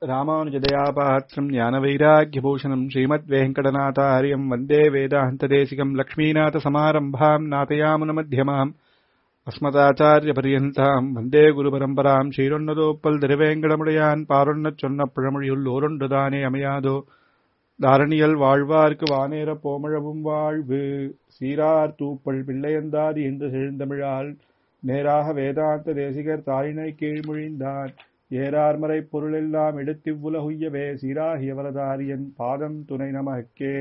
ராமானுஜதயாபாத்திரம் ஞானவைராக்கியபூஷணம் ஸ்ரீமத்வேங்கடநாதாரியம் வந்தே வேதாந்ததேசிகம் லக்ஷ்மீநாதசமாரம்பாம் நாதயாமுனமத்தியமாம் அஸ்மதாச்சாரியபரியந்தாம் வந்தே குருபரம்பராம் ஸ்ரீரொன்னதோப்பல் திருவேங்கடமுடையான் பாரொன்னச் சொன்ன பழமொழியுள் ஓரொன்றுதானே அமையாதோ தாரணியல் வாழ்வார்க்கு வானேர போமழவும் வாழ்வு சீரார் தூப்பல் பிள்ளையந்தாதி என்று செழுந்தமிழால் நேராக வேதாந்த தேசிகர் தாயினை கீழ்மொழிந்தான் ஏறார்மறை பொருளெல்லாம் எடுத்திவ்வுலகுய்யவே சீராகிய வரதாரியன் பாதம் துணை நமக்கே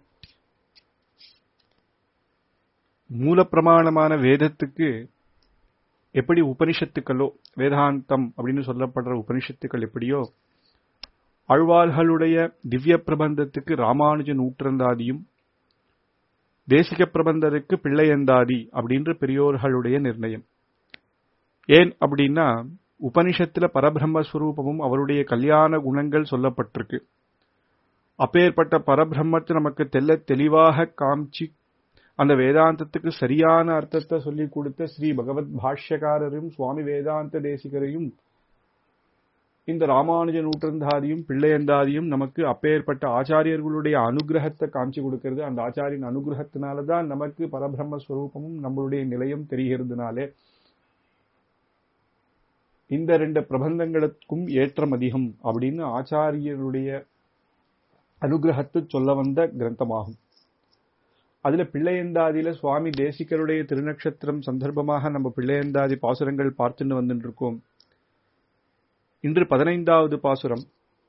மூலப்பிரமாணமான வேதத்துக்கு எப்படி உபனிஷத்துக்களோ வேதாந்தம் அப்படின்னு சொல்லப்படுற உபனிஷத்துக்கள் எப்படியோ ஆழ்வார்களுடைய திவ்ய பிரபந்தத்துக்கு ராமானுஜ நூற்றந்தாதியும் தேசிக பிரபந்தத்துக்கு பிள்ளையந்தாதி அப்படின்ற பெரியோர்களுடைய நிர்ணயம் ஏன் அப்படின்னா உபனிஷத்துல பரபிரம்மஸ்வரூபமும் அவருடைய கல்யாண குணங்கள் சொல்லப்பட்டிருக்கு அப்பேற்பட்ட பரபிரம்மத்தை நமக்கு தெல்ல தெளிவாக காமிச்சு அந்த வேதாந்தத்துக்கு சரியான அர்த்தத்தை சொல்லிக் கொடுத்த ஸ்ரீ பகவத் பாஷ்யக்காரரும் சுவாமி வேதாந்த தேசிகரையும் இந்த ராமானுஜ நூற்றந்தாதியும் பிள்ளையந்தாதியும் நமக்கு அப்பேற்பட்ட ஆச்சாரியர்களுடைய அனுகிரகத்தை காமிச்சு கொடுக்கிறது அந்த ஆச்சாரியின் அனுகிரகத்தினாலதான் நமக்கு பரபிரம்மஸ்வரூபமும் நம்மளுடைய நிலையம் தெரிகிறதுனாலே இந்த ரெண்டு பிரபந்தங்களுக்கும் ஏற்றம் அதிகம் அப்படின்னு ஆச்சாரியருடைய அனுகிரகத்தை சொல்ல வந்த கிரந்தமாகும் அதுல பிள்ளையந்தாதியில சுவாமி தேசிகருடைய திருநக்ஷத்திரம் சந்தர்ப்பமாக நம்ம பிள்ளையந்தாதி பாசுரங்கள் பார்த்துட்டு வந்துட்டு இருக்கோம் இன்று பதினைந்தாவது பாசுரம்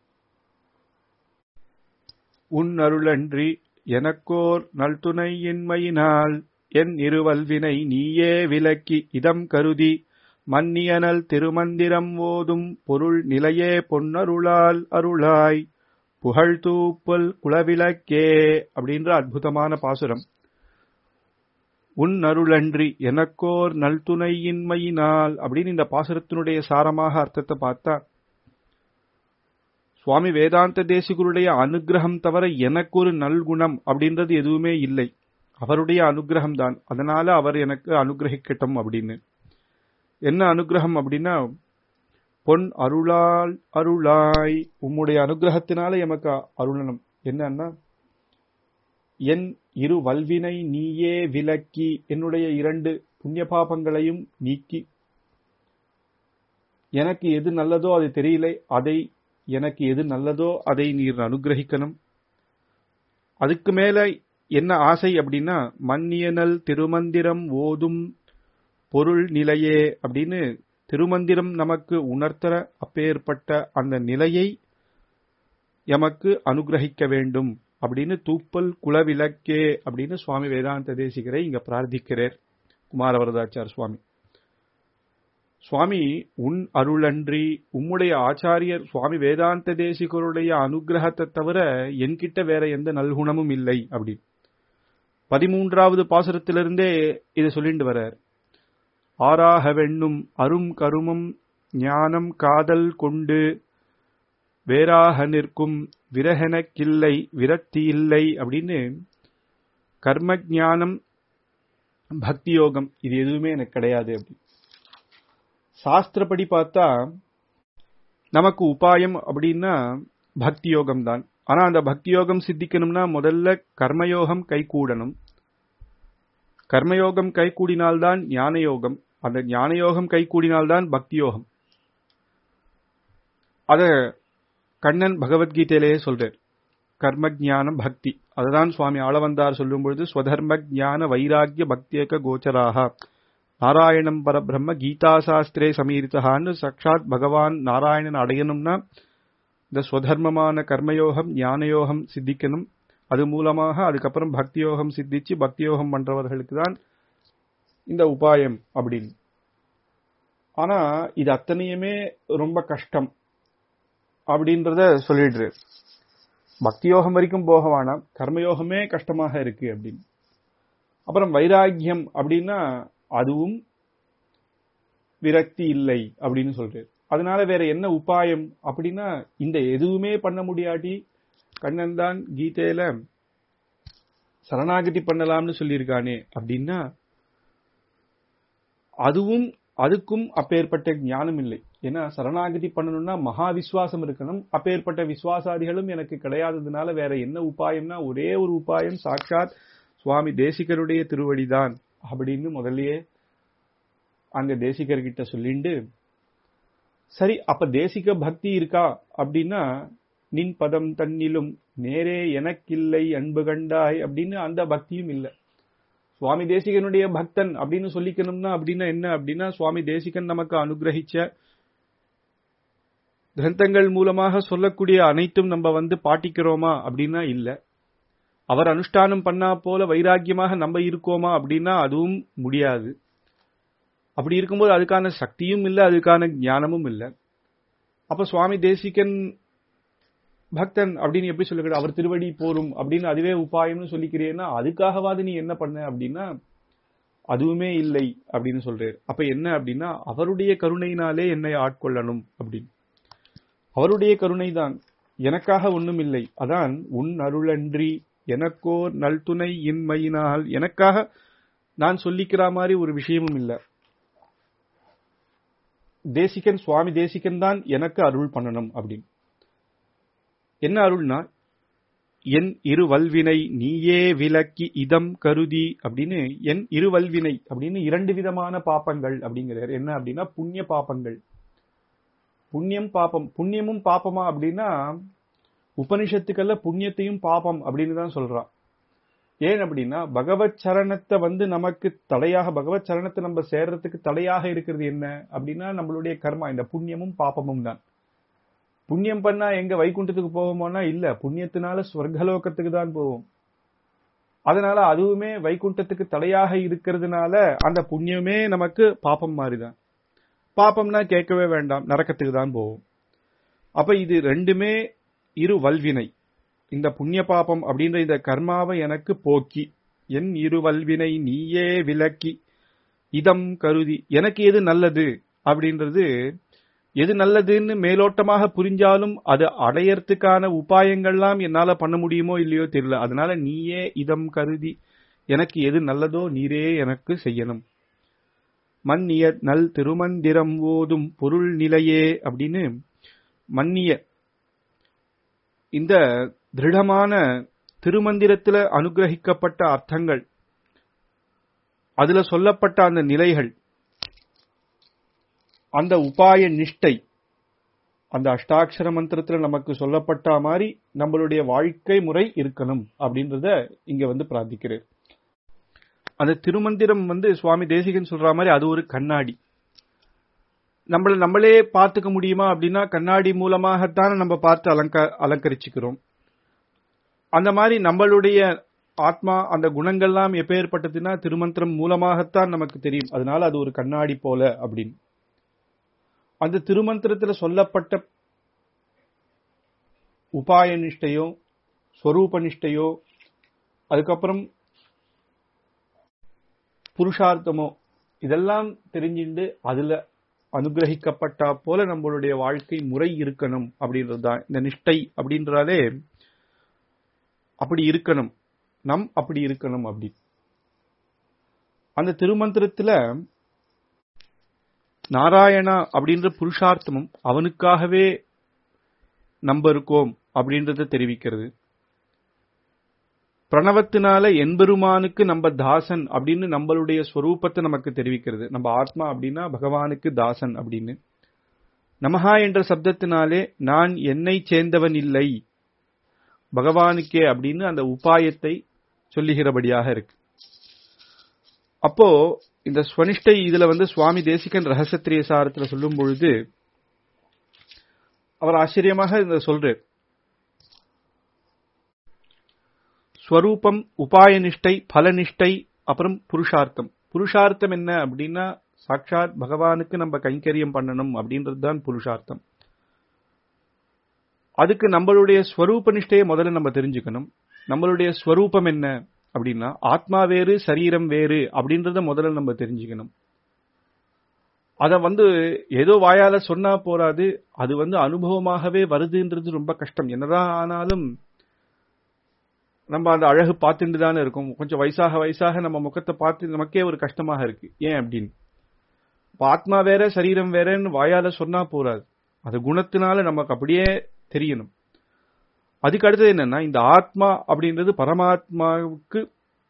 உன் அருளன்றி எனக்கோர் நல்துணையின்மையினால் என் இருவல்வினை நீயே விலக்கி இதம் கருதி மன்னியனல் திருமந்திரம் ஓதும் பொருள் நிலையே பொன்னருளால் அருளாய் புகழ் தூப்பல் குளவிளக்கே அப்படின்ற அற்புதமான பாசுரம் உன் அருளன்றி எனக்கோர் நல்துணையின்மையினால் அப்படின்னு இந்த பாசுரத்தினுடைய சாரமாக அர்த்தத்தை பார்த்தா சுவாமி வேதாந்த தேசிகருடைய அனுகிரகம் தவிர எனக்கு ஒரு நல்குணம் அப்படின்றது எதுவுமே இல்லை அவருடைய அனுகிரகம் தான் அதனால அவர் எனக்கு அனுகிரகிக்கட்டும் அப்படின்னு என்ன அனுகிரகம் அப்படின்னா பொன் அருளால் அருளாய் உம்முடைய அனுகிரகத்தினால எமக்கு அருளணும் என்னன்னா என் இரு வல்வினை நீயே விலக்கி என்னுடைய இரண்டு புண்ணிய பாபங்களையும் நீக்கி எனக்கு எது நல்லதோ அது தெரியல அதை எனக்கு எது நல்லதோ அதை நீர் அனுகிரகிக்கணும் அதுக்கு மேல என்ன ஆசை அப்படின்னா மன்னியனல் திருமந்திரம் ஓதும் பொருள் நிலையே அப்படின்னு திருமந்திரம் நமக்கு உணர்த்தற அப்பேற்பட்ட அந்த நிலையை எமக்கு அனுகிரகிக்க வேண்டும் அப்படின்னு தூப்பல் குலவிளக்கே அப்படின்னு சுவாமி வேதாந்த தேசிகரை இங்க பிரார்த்திக்கிறார் குமாரவரதாச்சார் சுவாமி சுவாமி உன் அருளன்றி உம்முடைய ஆச்சாரியர் சுவாமி வேதாந்த தேசிகருடைய அனுகிரகத்தை தவிர என்கிட்ட வேற எந்த நல்குணமும் இல்லை அப்படி பதிமூன்றாவது பாசுரத்திலிருந்தே இதை சொல்லிட்டு வர்றார் ஆறாக வெண்ணும் அரும் கருமம் ஞானம் காதல் கொண்டு வேறாக நிற்கும் விரகனக்கில்லை விரக்தி இல்லை அப்படின்னு கர்ம ஞானம் பக்தி யோகம் இது எதுவுமே எனக்கு கிடையாது அப்படி சாஸ்திரப்படி பார்த்தா நமக்கு உபாயம் அப்படின்னா பக்தி யோகம் தான் ஆனா அந்த பக்தி யோகம் சித்திக்கணும்னா முதல்ல கர்மயோகம் கை கூடணும் கர்மயோகம் கை கூடினால்தான் ஞான யோகம் அந்த ஞான யோகம் கை கூடினால்தான் பக்தி யோகம் அத கண்ணன் பகவத்கீதையிலேயே சொல்றார் கர்ம ஜானம் பக்தி அதுதான் சுவாமி ஆளவந்தார் சொல்லும் பொழுது ஸ்வதர்ம ஜான வைராகிய பக்தியக்க கோச்சராக நாராயணம் பரபிரம்ம கீதா சாஸ்திரே சமீரித்தான்னு சாட்சாத் பகவான் நாராயணன் அடையணும்னா இந்த ஸ்வதர்மமான கர்மயோகம் ஞானயோகம் சித்திக்கணும் அது மூலமாக அதுக்கப்புறம் பக்தி யோகம் சித்திச்சு பக்தி யோகம் பண்றவர்களுக்கு தான் இந்த உபாயம் அப்படின்னு ஆனா இது அத்தனையுமே ரொம்ப கஷ்டம் அப்படின்றத சொல்லிடுறாரு பக்தி யோகம் வரைக்கும் போக வேணாம் கர்மயோகமே கஷ்டமாக இருக்கு அப்படின்னு அப்புறம் வைராக்கியம் அப்படின்னா அதுவும் விரக்தி இல்லை அப்படின்னு சொல்றாரு அதனால வேற என்ன உபாயம் அப்படின்னா இந்த எதுவுமே பண்ண முடியாட்டி கண்ணன் தான் கீதையில சரணாகதி பண்ணலாம்னு சொல்லியிருக்கானே அப்படின்னா அதுவும் அதுக்கும் அப்பேற்பட்ட ஞானம் இல்லை ஏன்னா சரணாகதி பண்ணணும்னா மகா விசுவாசம் இருக்கணும் அப்பேற்பட்ட விசுவாசாதிகளும் எனக்கு கிடையாததுனால வேற என்ன உபாயம்னா ஒரே ஒரு உபாயம் சாட்சாத் சுவாமி தேசிகருடைய திருவடிதான் அப்படின்னு முதல்லயே அங்க தேசிகர்கிட்ட சொல்லிண்டு சரி அப்ப தேசிக பக்தி இருக்கா அப்படின்னா நின் பதம் தன்னிலும் நேரே எனக்கில்லை அன்பு கண்டாய் அப்படின்னு அந்த பக்தியும் இல்லை சுவாமி தேசிகனுடைய பக்தன் அப்படின்னு சொல்லிக்கணும்னா அப்படின்னா என்ன அப்படின்னா சுவாமி தேசிகன் நமக்கு அனுகிரகிச்ச கிரந்தங்கள் மூலமாக சொல்லக்கூடிய அனைத்தும் நம்ம வந்து பாட்டிக்கிறோமா அப்படின்னா இல்ல அவர் அனுஷ்டானம் பண்ணா போல வைராக்கியமாக நம்ம இருக்கோமா அப்படின்னா அதுவும் முடியாது அப்படி இருக்கும்போது அதுக்கான சக்தியும் இல்லை அதுக்கான ஞானமும் இல்லை அப்ப சுவாமி தேசிகன் பக்தன் அப்படின்னு எப்படி சொல்லுகிற அவர் திருவடி போரும் அப்படின்னு அதுவே உபாயம்னு சொல்லிக்கிறேன்னா அதுக்காகவாது நீ என்ன பண்ண அப்படின்னா அதுவுமே இல்லை அப்படின்னு சொல்றாரு அப்ப என்ன அப்படின்னா அவருடைய கருணையினாலே என்னை ஆட்கொள்ளணும் அப்படின்னு அவருடைய கருணை தான் எனக்காக ஒண்ணும் இல்லை அதான் உன் அருளன்றி எனக்கோர் நல்துணை இன்மையினால் எனக்காக நான் சொல்லிக்கிற மாதிரி ஒரு விஷயமும் இல்லை தேசிகன் சுவாமி தேசிகன் தான் எனக்கு அருள் பண்ணணும் அப்படின்னு என்ன அருள்னா என் இரு வல்வினை நீயே விலக்கி இதம் கருதி அப்படின்னு என் இரு வல்வினை அப்படின்னு இரண்டு விதமான பாப்பங்கள் அப்படிங்கிறார் என்ன அப்படின்னா புண்ணிய பாப்பங்கள் புண்ணியம் பாப்பம் புண்ணியமும் பாப்பமா அப்படின்னா உபனிஷத்துக்கல்ல புண்ணியத்தையும் பாப்பம் அப்படின்னு தான் சொல்றான் ஏன் அப்படின்னா பகவத் சரணத்தை வந்து நமக்கு தடையாக பகவத் சரணத்தை நம்ம சேர்றதுக்கு தடையாக இருக்கிறது என்ன அப்படின்னா நம்மளுடைய கர்மா இந்த புண்ணியமும் பாப்பமும் தான் புண்ணியம் பண்ணா எங்க வைகுண்டத்துக்கு போவோமோனா இல்ல புண்ணியத்தினால ஸ்வர்கலோகத்துக்கு தான் போவோம் அதனால அதுவுமே வைகுண்டத்துக்கு தடையாக இருக்கிறதுனால அந்த புண்ணியமே நமக்கு பாப்பம் மாதிரிதான் பாப்பம்னா கேட்கவே வேண்டாம் நரக்கத்துக்கு தான் போவோம் அப்ப இது ரெண்டுமே இரு வல்வினை இந்த புண்ணிய பாபம் அப்படின்ற இந்த கர்மாவை எனக்கு போக்கி என் இரு வல்வினை நீயே விலக்கி இதம் கருதி எனக்கு எது நல்லது அப்படின்றது எது நல்லதுன்னு மேலோட்டமாக புரிஞ்சாலும் அது அடையறதுக்கான உபாயங்கள்லாம் என்னால பண்ண முடியுமோ இல்லையோ தெரியல அதனால நீயே இதம் கருதி எனக்கு எது நல்லதோ நீரே எனக்கு செய்யணும் மன்னிய நல் திருமந்திரம் ஓதும் பொருள் நிலையே அப்படின்னு மன்னிய இந்த திருடமான திருமந்திரத்துல அனுகிரகிக்கப்பட்ட அர்த்தங்கள் அதுல சொல்லப்பட்ட அந்த நிலைகள் அந்த உபாய நிஷ்டை அந்த அஷ்டாட்சர மந்திரத்துல நமக்கு சொல்லப்பட்ட மாதிரி நம்மளுடைய வாழ்க்கை முறை இருக்கணும் அப்படின்றத இங்க வந்து பிரார்த்திக்கிறேன் அந்த திருமந்திரம் வந்து சுவாமி தேசிகன் சொல்ற மாதிரி அது ஒரு கண்ணாடி நம்மள நம்மளே பார்த்துக்க முடியுமா அப்படின்னா கண்ணாடி மூலமாகத்தானே நம்ம பார்த்து அலங்க அலங்கரிச்சுக்கிறோம் அந்த மாதிரி நம்மளுடைய ஆத்மா அந்த குணங்கள்லாம் எப்பேற்பட்டதுன்னா திருமந்திரம் மூலமாகத்தான் நமக்கு தெரியும் அதனால அது ஒரு கண்ணாடி போல அப்படின்னு அந்த திருமந்திரத்துல சொல்லப்பட்ட உபாய நிஷ்டையோ ஸ்வரூப நிஷ்டையோ அதுக்கப்புறம் புருஷார்த்தமோ இதெல்லாம் தெரிஞ்சுண்டு அதுல அனுகிரகிக்கப்பட்டா போல நம்மளுடைய வாழ்க்கை முறை இருக்கணும் அப்படின்றது தான் இந்த நிஷ்டை அப்படின்றாலே அப்படி இருக்கணும் நம் அப்படி இருக்கணும் அப்படி அந்த திருமந்திரத்துல நாராயணா அப்படின்ற புருஷார்த்தமும் அவனுக்காகவே நம்ப இருக்கோம் அப்படின்றத தெரிவிக்கிறது பிரணவத்தினால என்பெருமானுக்கு நம்ம தாசன் அப்படின்னு நம்மளுடைய ஸ்வரூபத்தை நமக்கு தெரிவிக்கிறது நம்ம ஆத்மா அப்படின்னா பகவானுக்கு தாசன் அப்படின்னு நமஹா என்ற சப்தத்தினாலே நான் என்னை சேர்ந்தவன் இல்லை பகவானுக்கே அப்படின்னு அந்த உபாயத்தை சொல்லுகிறபடியாக இருக்கு அப்போ இந்த ஸ்வனிஷ்டை இதுல வந்து சுவாமி தேசிகன் ரகசத்திரிய சாரத்துல சொல்லும் பொழுது அவர் ஆச்சரியமாக இந்த சொல்றார் ஸ்வரூபம் உபாயனிஷ்டை பலனிஷ்டை அப்புறம் புருஷார்த்தம் புருஷார்த்தம் என்ன அப்படின்னா சாட்சாத் பகவானுக்கு நம்ம கைங்கரியம் பண்ணணும் அப்படின்றது தான் புருஷார்த்தம் அதுக்கு நம்மளுடைய ஸ்வரூப நிஷ்டையை முதல்ல நம்ம தெரிஞ்சுக்கணும் நம்மளுடைய ஸ்வரூபம் என்ன அப்படின்னா ஆத்மா வேறு சரீரம் வேறு அப்படின்றத முதல்ல நம்ம தெரிஞ்சுக்கணும் அத வந்து ஏதோ வாயால சொன்னா போறாது அது வந்து அனுபவமாகவே வருதுன்றது ரொம்ப கஷ்டம் என்னதான் ஆனாலும் நம்ம அந்த அழகு பார்த்துட்டு தானே இருக்கும் கொஞ்சம் வயசாக வயசாக நம்ம முகத்தை பார்த்து நமக்கே ஒரு கஷ்டமாக இருக்கு ஏன் அப்படின்னு இப்ப ஆத்மா வேற சரீரம் வேறன்னு வாயால சொன்னா போறாது அது குணத்தினால நமக்கு அப்படியே தெரியணும் அதுக்கு அடுத்தது என்னன்னா இந்த ஆத்மா அப்படின்றது பரமாத்மாவுக்கு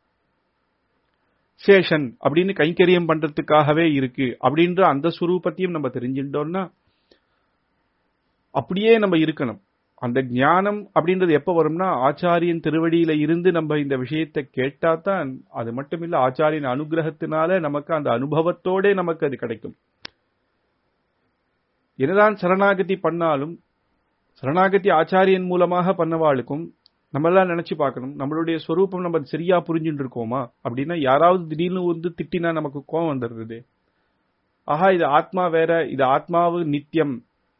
சேஷன் அப்படின்னு கைங்கரியம் பண்றதுக்காகவே இருக்கு அப்படின்ற அந்த சுரூபத்தையும் நம்ம தெரிஞ்சுட்டோம்னா அப்படியே நம்ம இருக்கணும் அந்த ஞானம் அப்படின்றது எப்ப வரும்னா ஆச்சாரியன் திருவடியில இருந்து நம்ம இந்த விஷயத்தை கேட்டா தான் அது மட்டும் இல்ல ஆச்சாரியன் அனுகிரகத்தினால நமக்கு அந்த அனுபவத்தோட நமக்கு அது கிடைக்கும் என்னதான் சரணாகதி பண்ணாலும் சரணாகதி ஆச்சாரியன் மூலமாக பண்ணவாளுக்கும் நம்ம எல்லாம் நினைச்சு பார்க்கணும் நம்மளுடைய ஸ்வரூபம் நம்ம சரியா புரிஞ்சுட்டு இருக்கோமா அப்படின்னா யாராவது திடீர்னு வந்து திட்டினா நமக்கு கோவம் வந்துடுறது ஆஹா இது ஆத்மா வேற இது ஆத்மாவு நித்தியம்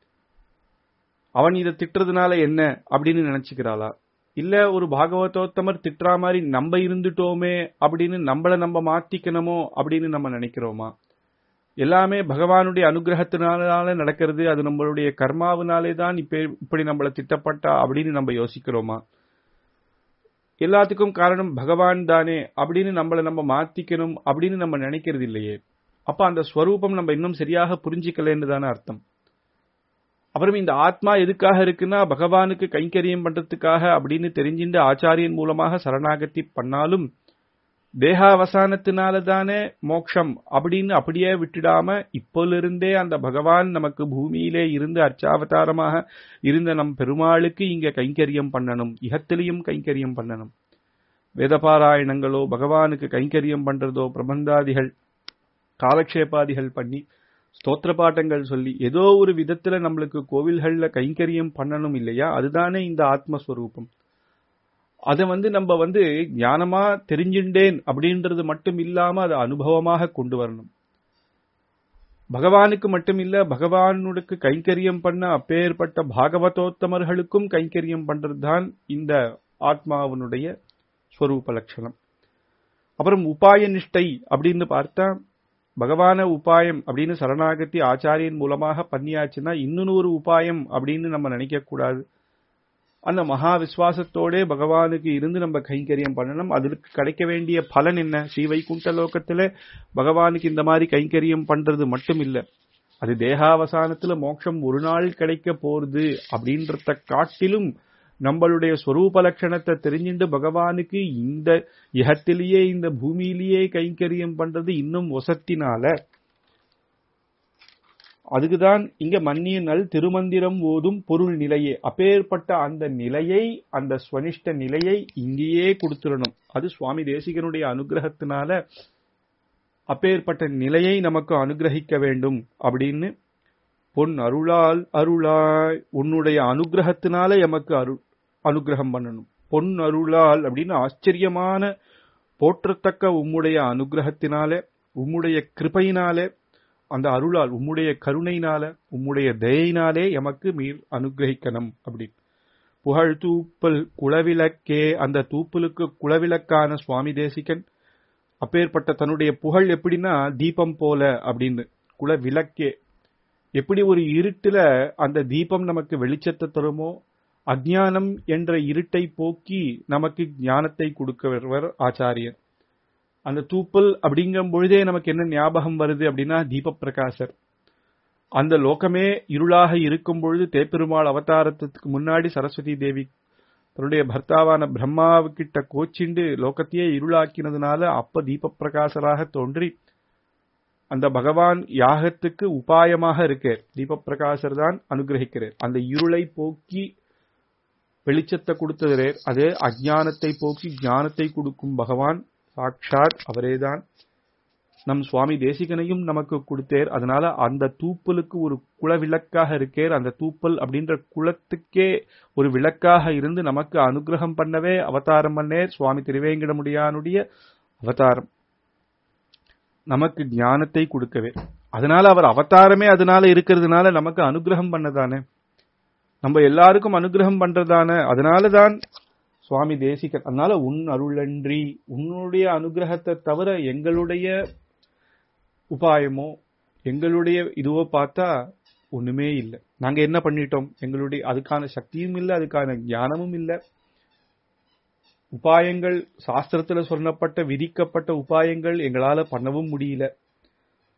அவன் இதை திட்டுறதுனால என்ன அப்படின்னு நினைச்சுக்கிறாளா இல்ல ஒரு பாகவதோத்தமர் திட்டுற மாதிரி நம்ம இருந்துட்டோமே அப்படின்னு நம்மள நம்ம மாத்திக்கணுமோ அப்படின்னு நம்ம நினைக்கிறோமா எல்லாமே பகவானுடைய அனுகிரகத்தினால நடக்கிறது அது நம்மளுடைய கர்மாவினாலே தான் இப்ப இப்படி நம்மள திட்டப்பட்டா அப்படின்னு நம்ம யோசிக்கிறோமா எல்லாத்துக்கும் காரணம் பகவான் தானே அப்படின்னு நம்மள நம்ம மாத்திக்கணும் அப்படின்னு நம்ம நினைக்கிறது இல்லையே அப்ப அந்த ஸ்வரூபம் நம்ம இன்னும் சரியாக புரிஞ்சிக்கலன்னு தானே அர்த்தம் அப்புறம் இந்த ஆத்மா எதுக்காக இருக்குன்னா பகவானுக்கு கைங்கரியம் பண்றதுக்காக அப்படின்னு தெரிஞ்சுட்டு ஆச்சாரியன் மூலமாக சரணாகதி பண்ணாலும் தேகாவசானத்தினால தானே மோக்ஷம் அப்படின்னு அப்படியே விட்டுடாம இப்போலிருந்தே அந்த பகவான் நமக்கு பூமியிலே இருந்து அர்ச்சாவதாரமாக இருந்த நம் பெருமாளுக்கு இங்க கைங்கரியம் பண்ணணும் இகத்திலையும் கைங்கரியம் பண்ணணும் வேதபாராயணங்களோ பகவானுக்கு கைங்கரியம் பண்றதோ பிரபந்தாதிகள் காலக்ஷேபாதிகள் பண்ணி ஸ்தோத்திர பாட்டங்கள் சொல்லி ஏதோ ஒரு விதத்துல நம்மளுக்கு கோவில்கள்ல கைங்கரியம் பண்ணணும் இல்லையா அதுதானே இந்த ஆத்மஸ்வரூபம் அதை வந்து நம்ம வந்து ஞானமா தெரிஞ்சுட்டேன் அப்படின்றது மட்டும் இல்லாம அதை அனுபவமாக கொண்டு வரணும் பகவானுக்கு மட்டும் இல்ல பகவானுக்கு கைங்கரியம் பண்ண அப்பேற்பட்ட பாகவதோத்தமர்களுக்கும் கைங்கரியம் பண்றதுதான் இந்த ஆத்மாவனுடைய ஸ்வரூப லட்சணம் அப்புறம் உபாய நிஷ்டை அப்படின்னு பார்த்தா பகவான உபாயம் அப்படின்னு சரணாகதி ஆச்சாரியன் மூலமாக பண்ணியாச்சுன்னா இன்னொரு உபாயம் அப்படின்னு நம்ம நினைக்க கூடாது அந்த மகா விசுவாசத்தோட பகவானுக்கு இருந்து நம்ம கைங்கரியம் பண்ணணும் அதற்கு கிடைக்க வேண்டிய பலன் என்ன ஸ்ரீ வைகுண்ட லோகத்துல பகவானுக்கு இந்த மாதிரி கைங்கரியம் பண்றது மட்டும் இல்ல அது தேகாவசானத்துல மோட்சம் ஒரு நாள் கிடைக்க போறது அப்படின்றத காட்டிலும் நம்மளுடைய ஸ்வரூப லட்சணத்தை தெரிஞ்சுட்டு பகவானுக்கு இந்த இகத்திலேயே இந்த பூமியிலேயே கைங்கரியம் பண்றது இன்னும் ஒசத்தினால அதுக்குதான் இங்க மன்னிய நல் திருமந்திரம் ஓதும் பொருள் நிலையே அப்பேற்பட்ட அந்த நிலையை அந்த ஸ்வனிஷ்ட நிலையை இங்கேயே கொடுத்துடணும் அது சுவாமி தேசிகனுடைய அனுகிரகத்தினால அப்பேற்பட்ட நிலையை நமக்கு அனுகிரகிக்க வேண்டும் அப்படின்னு பொன் அருளால் அருளாய் உன்னுடைய அனுகிரகத்தினால எமக்கு அருள் அனுகிரகம் பண்ணணும் பொன் அருளால் அப்படின்னு ஆச்சரியமான போற்றத்தக்க உம்முடைய அனுகிரகத்தினாலே உம்முடைய கிருபையினாலே அந்த அருளால் உம்முடைய கருணையினால உம்முடைய தயினாலே எமக்கு மீர் அனுகிரகிக்கணும் அப்படின்னு புகழ் தூப்பல் குளவிளக்கே அந்த தூப்பலுக்கு குளவிளக்கான சுவாமி தேசிகன் அப்பேற்பட்ட தன்னுடைய புகழ் எப்படின்னா தீபம் போல அப்படின்னு குளவிளக்கே எப்படி ஒரு இருட்டுல அந்த தீபம் நமக்கு வெளிச்சத்தை தருமோ அஜ்ஞானம் என்ற இருட்டை போக்கி நமக்கு ஞானத்தை கொடுக்கிறவர் ஆச்சாரியர் அந்த தூப்பல் அப்படிங்கும் பொழுதே நமக்கு என்ன ஞாபகம் வருது அப்படின்னா தீப பிரகாசர் அந்த லோகமே இருளாக இருக்கும் பொழுது தேப்பெருமாள் அவதாரத்துக்கு முன்னாடி சரஸ்வதி தேவி தன்னுடைய பர்த்தாவான பிரம்மாவுக்கிட்ட கோச்சிண்டு லோகத்தையே இருளாக்கினதுனால அப்ப தீப பிரகாசராக தோன்றி அந்த பகவான் யாகத்துக்கு உபாயமாக இருக்கார் தீப பிரகாசர் தான் அனுகிரகிக்கிறார் அந்த இருளை போக்கி வெளிச்சத்தை கொடுத்ததே அது அஜானத்தை போக்கி ஞானத்தை கொடுக்கும் பகவான் சாட்சாத் அவரேதான் நம் சுவாமி தேசிகனையும் நமக்கு கொடுத்தேர் அதனால அந்த தூப்பலுக்கு ஒரு குல விளக்காக இருக்கேர் அந்த தூப்பல் அப்படின்ற குலத்துக்கே ஒரு விளக்காக இருந்து நமக்கு அனுகிரகம் பண்ணவே அவதாரம் பண்ணேர் சுவாமி திருவேங்கடமுடியானுடைய அவதாரம் நமக்கு ஞானத்தை கொடுக்கவே அதனால அவர் அவதாரமே அதனால இருக்கிறதுனால நமக்கு அனுகிரகம் பண்ணதானே நம்ம எல்லாருக்கும் அனுகிரகம் பண்றதானே அதனாலதான் சுவாமி தேசிகன் அதனால உன் அருளன்றி உன்னுடைய அனுகிரகத்தை தவிர எங்களுடைய உபாயமோ எங்களுடைய இதுவோ பார்த்தா ஒண்ணுமே இல்லை நாங்க என்ன பண்ணிட்டோம் எங்களுடைய அதுக்கான சக்தியும் இல்லை அதுக்கான ஞானமும் இல்லை உபாயங்கள் சாஸ்திரத்துல சொல்லப்பட்ட விதிக்கப்பட்ட உபாயங்கள் எங்களால பண்ணவும் முடியல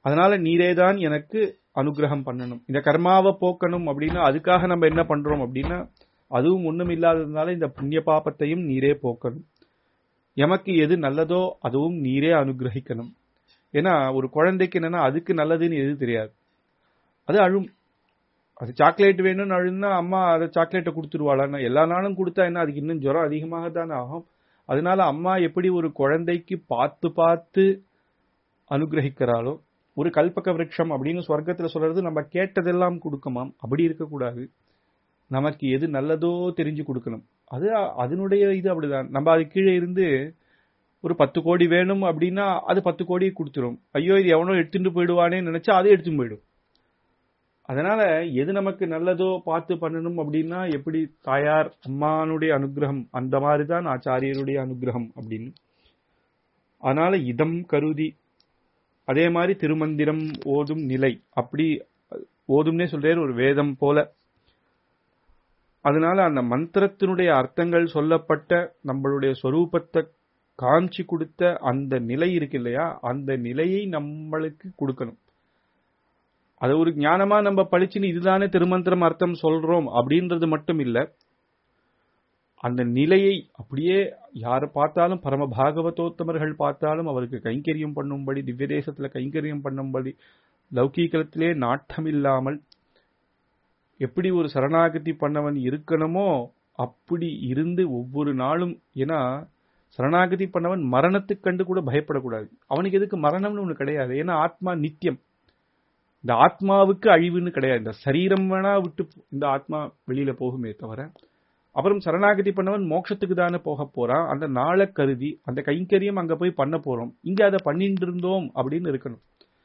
அதனால நீரேதான் எனக்கு அனுகிரகம் பண்ணணும் இந்த கர்மாவை போக்கணும் அப்படின்னா அதுக்காக நம்ம என்ன பண்றோம் அப்படின்னா அதுவும் ஒண்ணும் இல்லாததுனால இந்த புண்ணிய பாபத்தையும் நீரே போக்கணும் எமக்கு எது நல்லதோ அதுவும் நீரே அனுகிரகிக்கணும் ஏன்னா ஒரு குழந்தைக்கு என்னன்னா அதுக்கு நல்லதுன்னு எது தெரியாது அது அழும் அது சாக்லேட் வேணும்னு அழுன்னா அம்மா அதை சாக்லேட்டை கொடுத்துருவாளான்னா எல்லா நாளும் கொடுத்தா என்ன அதுக்கு இன்னும் ஜுரம் அதிகமாக தானே ஆகும் அதனால அம்மா எப்படி ஒரு குழந்தைக்கு பார்த்து பார்த்து அனுகிரகிக்கிறாளோ ஒரு கல்பக விருட்சம் அப்படின்னு சொர்க்கத்துல சொல்றது நம்ம கேட்டதெல்லாம் கொடுக்குமாம் அப்படி இருக்கக்கூடாது நமக்கு எது நல்லதோ தெரிஞ்சு கொடுக்கணும் அது அதனுடைய இது அப்படிதான் நம்ம அது கீழே இருந்து ஒரு பத்து கோடி வேணும் அப்படின்னா அது பத்து கோடி கொடுத்துரும் ஐயோ இது எவனோ எடுத்துட்டு போயிடுவானேன்னு நினைச்சா அதை எடுத்துட்டு போயிடும் அதனால எது நமக்கு நல்லதோ பார்த்து பண்ணணும் அப்படின்னா எப்படி தாயார் அம்மானுடைய அனுகிரகம் அந்த மாதிரி தான் ஆச்சாரியருடைய அனுகிரகம் அப்படின்னு அதனால இதம் கருதி அதே மாதிரி திருமந்திரம் ஓதும் நிலை அப்படி ஓதும்னே சொல்றாரு ஒரு வேதம் போல அதனால அந்த மந்திரத்தினுடைய அர்த்தங்கள் சொல்லப்பட்ட நம்மளுடைய சொரூபத்தை காஞ்சி கொடுத்த அந்த நிலை இருக்கு இல்லையா அந்த நிலையை நம்மளுக்கு கொடுக்கணும் அது ஒரு ஞானமா நம்ம படிச்சுன்னு இதுதானே திருமந்திரம் அர்த்தம் சொல்றோம் அப்படின்றது மட்டும் இல்ல அந்த நிலையை அப்படியே யாரை பார்த்தாலும் பரம பாகவதோத்தமர்கள் பார்த்தாலும் அவருக்கு கைங்கரியம் பண்ணும்படி திவ்ய தேசத்துல கைங்கரியம் பண்ணும்படி லௌகீகத்திலே நாட்டம் இல்லாமல் எப்படி ஒரு சரணாகதி பண்ணவன் இருக்கணுமோ அப்படி இருந்து ஒவ்வொரு நாளும் ஏன்னா சரணாகதி பண்ணவன் மரணத்துக்கு கண்டு கூட பயப்படக்கூடாது அவனுக்கு எதுக்கு மரணம்னு ஒண்ணு கிடையாது ஏன்னா ஆத்மா நித்தியம் இந்த ஆத்மாவுக்கு அழிவுன்னு கிடையாது இந்த சரீரம் வேணா விட்டு இந்த ஆத்மா வெளியில போகுமே தவிர அப்புறம் சரணாகதி பண்ணவன் மோட்சத்துக்கு தானே போக போறான் அந்த நாளை கருதி அந்த கைங்கரியம் அங்க போய் பண்ண போறோம் இங்க அதை பண்ணிட்டு இருந்தோம் அப்படின்னு இருக்கணும்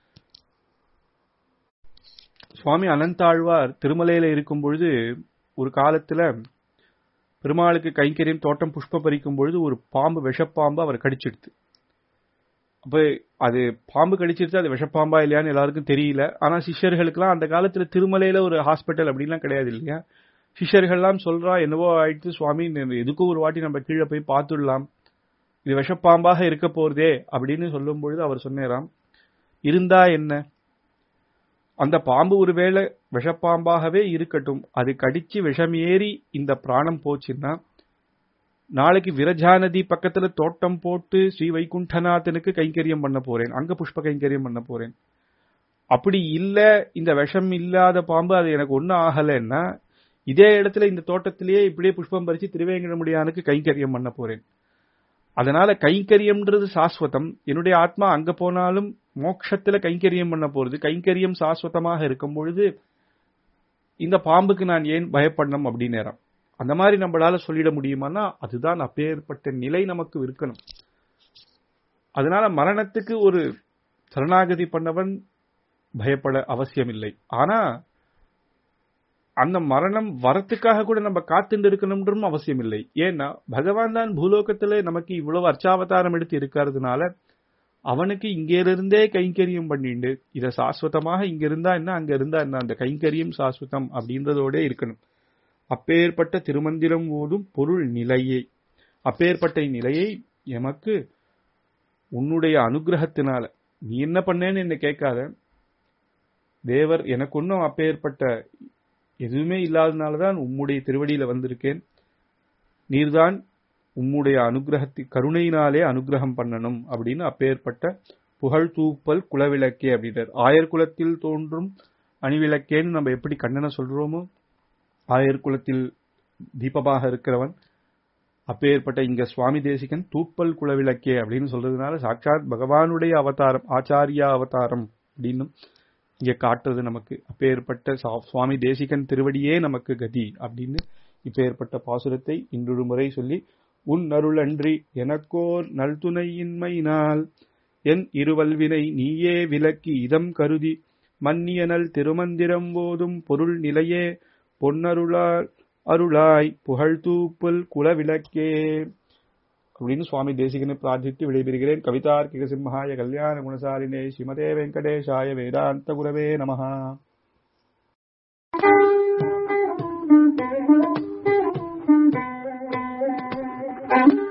சுவாமி அனந்தாழ்வார் திருமலையில இருக்கும் பொழுது ஒரு காலத்துல பெருமாளுக்கு கைங்கரியம் தோட்டம் புஷ்ப பறிக்கும் பொழுது ஒரு பாம்பு விஷப்பாம்பு அவர் கடிச்சிடுது அப்ப அது பாம்பு கடிச்சிருச்சு அது விஷப்பாம்பா இல்லையான்னு எல்லாருக்கும் தெரியல ஆனா சிஷ்யர்களுக்கெல்லாம் அந்த காலத்துல திருமலையில ஒரு ஹாஸ்பிட்டல் அப்படின்லாம் கிடையாது இல்லையா சிஷ்யர்கள்லாம் சொல்றா என்னவோ ஆயிடுச்சு சுவாமி எதுக்கும் ஒரு வாட்டி நம்ம கீழே போய் பார்த்துடலாம் இது விஷப்பாம்பாக இருக்க போறதே அப்படின்னு சொல்லும் பொழுது அவர் சொன்னாராம் இருந்தா என்ன அந்த பாம்பு ஒருவேளை விஷப்பாம்பாகவே இருக்கட்டும் அது கடிச்சு விஷம் ஏறி இந்த பிராணம் போச்சுன்னா நாளைக்கு விரஜா நதி பக்கத்துல தோட்டம் போட்டு ஸ்ரீ வைகுண்டநாதனுக்கு கைங்கரியம் பண்ண போறேன் அங்க புஷ்ப கைங்கரியம் பண்ண போறேன் அப்படி இல்ல இந்த விஷம் இல்லாத பாம்பு அது எனக்கு ஒன்னும் ஆகலைன்னா இதே இடத்துல இந்த தோட்டத்திலேயே இப்படியே புஷ்பம் பறிச்சு திருவேங்கடமுடியானுக்கு கைங்கரியம் பண்ண போறேன் அதனால கைங்கரியம்ன்றது சாஸ்வதம் என்னுடைய ஆத்மா அங்க போனாலும் மோட்சத்துல கைங்கரியம் பண்ண போறது கைங்கரியம் சாஸ்வதமாக இருக்கும் பொழுது இந்த பாம்புக்கு நான் ஏன் பயப்படணும் அப்படின்னு நேரம் அந்த மாதிரி நம்மளால சொல்லிட முடியுமானா அதுதான் அப்பேற்பட்ட நிலை நமக்கு இருக்கணும் அதனால மரணத்துக்கு ஒரு சரணாகதி பண்ணவன் பயப்பட அவசியம் இல்லை ஆனா அந்த மரணம் வரத்துக்காக கூட நம்ம காத்துட்டு இருக்கணும்ன்றும் அவசியம் இல்லை ஏன்னா பகவான் தான் பூலோகத்துல நமக்கு இவ்வளவு அர்ச்சாவதாரம் எடுத்து இருக்கிறதுனால அவனுக்கு இங்கிருந்தே கைங்கரியம் பண்ணிண்டு இத சாஸ்வதமாக இங்க இருந்தா என்ன அங்க இருந்தா என்ன அந்த கைங்கரியம் சாஸ்வதம் அப்படின்றதோட இருக்கணும் அப்பேற்பட்ட திருமந்திரம் ஓதும் பொருள் நிலையை அப்பேற்பட்ட நிலையை எமக்கு உன்னுடைய அனுகிரகத்தினால நீ என்ன பண்ணேன்னு என்ன கேட்காத தேவர் எனக்கு ஒன்றும் அப்பேற்பட்ட எதுவுமே இல்லாதனாலதான் உம்முடைய திருவடியில வந்திருக்கேன் நீர்தான் உம்முடைய அனுகிரகத்தை கருணையினாலே அனுகிரகம் பண்ணணும் அப்படின்னு அப்பேற்பட்ட புகழ் தூப்பல் குலவிளக்கே அப்படின்றார் ஆயர் குலத்தில் தோன்றும் அணிவிளக்கேன்னு நம்ம எப்படி கண்ணனை சொல்றோமோ ஆயர் குலத்தில் தீபமாக இருக்கிறவன் அப்பேற்பட்ட இங்க சுவாமி தேசிகன் தூப்பல் குலவிளக்கே அப்படின்னு சொல்றதுனால சாட்சாத் பகவானுடைய அவதாரம் ஆச்சாரியா அவதாரம் அப்படின்னு இங்க காட்டுறது நமக்கு அப்பேற்பட்ட சுவாமி தேசிகன் திருவடியே நமக்கு கதி அப்படின்னு இப்பேற்பட்ட பாசுரத்தை இன்றொரு முறை சொல்லி உன் அருள் அன்றி எனக்கோர் நல்துணையின்மையினால் என் இருவல்வினை நீயே விலக்கி இதம் கருதி மன்னியனல் திருமந்திரம் போதும் பொருள் நிலையே பொன்னருளால் அருளாய் புகழ் தூப்புல் குலவிளக்கே அப்படின்னு சுவாமி தேசிகனை பிரார்த்தித்து விடைபெறுகிறேன் கவிதார்க்கிக சிம்ஹாய கல்யாண குணசாலினே ஸ்ரீமதே வெங்கடேஷாய வேதாந்த குரவே நமஹா Thank you.